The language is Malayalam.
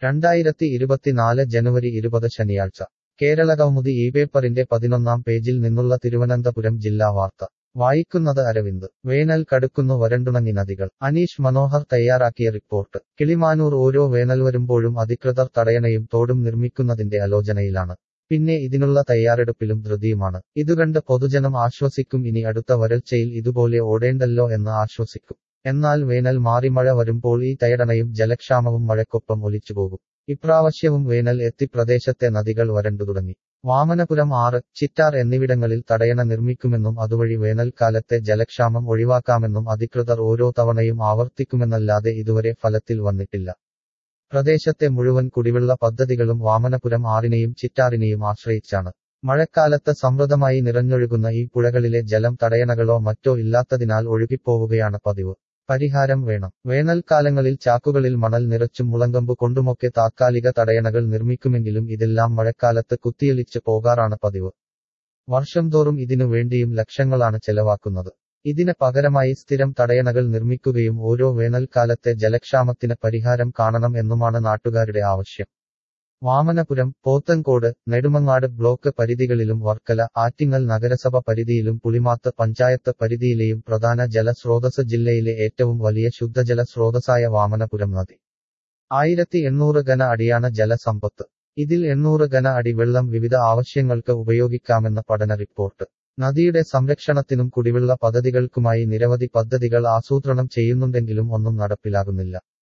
രണ്ടായിരത്തി ഇരുപത്തിനാല് ജനുവരി ഇരുപത് ശനിയാഴ്ച കേരളകൗമുദി ഈ പേപ്പറിന്റെ പതിനൊന്നാം പേജിൽ നിന്നുള്ള തിരുവനന്തപുരം ജില്ലാ വാർത്ത വായിക്കുന്നത് അരവിന്ദ് വേനൽ കടുക്കുന്നു വരണ്ടുണങ്ങി നദികൾ അനീഷ് മനോഹർ തയ്യാറാക്കിയ റിപ്പോർട്ട് കിളിമാനൂർ ഓരോ വേനൽ വരുമ്പോഴും അധികൃതർ തടയണയും തോടും നിർമ്മിക്കുന്നതിന്റെ ആലോചനയിലാണ് പിന്നെ ഇതിനുള്ള തയ്യാറെടുപ്പിലും ധൃതിയുമാണ് ഇതുകണ്ട് പൊതുജനം ആശ്വസിക്കും ഇനി അടുത്ത വരൾച്ചയിൽ ഇതുപോലെ ഓടേണ്ടല്ലോ എന്ന് ആശ്വസിക്കും എന്നാൽ വേനൽ മാറി മഴ വരുമ്പോൾ ഈ തയടണയും ജലക്ഷാമവും മഴക്കൊപ്പം ഒലിച്ചുപോകും ഇപ്രാവശ്യവും വേനൽ എത്തി പ്രദേശത്തെ നദികൾ വരണ്ടു തുടങ്ങി വാമനപുരം ആറ് ചിറ്റാർ എന്നിവിടങ്ങളിൽ തടയണ നിർമ്മിക്കുമെന്നും അതുവഴി വേനൽക്കാലത്തെ ജലക്ഷാമം ഒഴിവാക്കാമെന്നും അധികൃതർ ഓരോ തവണയും ആവർത്തിക്കുമെന്നല്ലാതെ ഇതുവരെ ഫലത്തിൽ വന്നിട്ടില്ല പ്രദേശത്തെ മുഴുവൻ കുടിവെള്ള പദ്ധതികളും വാമനപുരം ആറിനെയും ചിറ്റാറിനെയും ആശ്രയിച്ചാണ് മഴക്കാലത്ത് സമൃദ്ധമായി നിറഞ്ഞൊഴുകുന്ന ഈ പുഴകളിലെ ജലം തടയണകളോ മറ്റോ ഇല്ലാത്തതിനാൽ ഒഴുകിപ്പോവുകയാണ് പതിവ് പരിഹാരം വേണം വേനൽക്കാലങ്ങളിൽ ചാക്കുകളിൽ മണൽ നിറച്ചും മുളങ്കമ്പ് കൊണ്ടുമൊക്കെ താത്കാലിക തടയണകൾ നിർമ്മിക്കുമെങ്കിലും ഇതെല്ലാം മഴക്കാലത്ത് കുത്തിയൊലിച്ച് പോകാറാണ് പതിവ് വർഷം തോറും ഇതിനു വേണ്ടിയും ലക്ഷങ്ങളാണ് ചെലവാക്കുന്നത് ഇതിന് പകരമായി സ്ഥിരം തടയണകൾ നിർമ്മിക്കുകയും ഓരോ വേനൽക്കാലത്തെ ജലക്ഷാമത്തിന് പരിഹാരം കാണണം എന്നുമാണ് നാട്ടുകാരുടെ ആവശ്യം വാമനപുരം പോത്തൻകോട് നെടുമങ്ങാട് ബ്ലോക്ക് പരിധികളിലും വർക്കല ആറ്റിങ്ങൽ നഗരസഭ പരിധിയിലും പുളിമാത്ത് പഞ്ചായത്ത് പരിധിയിലെയും പ്രധാന ജലസ്രോതസ് ജില്ലയിലെ ഏറ്റവും വലിയ ശുദ്ധജല സ്രോതസ്സായ വാമനപുരം നദി ആയിരത്തി എണ്ണൂറ് ഘന അടിയാണ് ജലസമ്പത്ത് ഇതിൽ എണ്ണൂറ് ഘന അടി വെള്ളം വിവിധ ആവശ്യങ്ങൾക്ക് ഉപയോഗിക്കാമെന്ന പഠന റിപ്പോർട്ട് നദിയുടെ സംരക്ഷണത്തിനും കുടിവെള്ള പദ്ധതികൾക്കുമായി നിരവധി പദ്ധതികൾ ആസൂത്രണം ചെയ്യുന്നുണ്ടെങ്കിലും ഒന്നും നടപ്പിലാകുന്നില്ല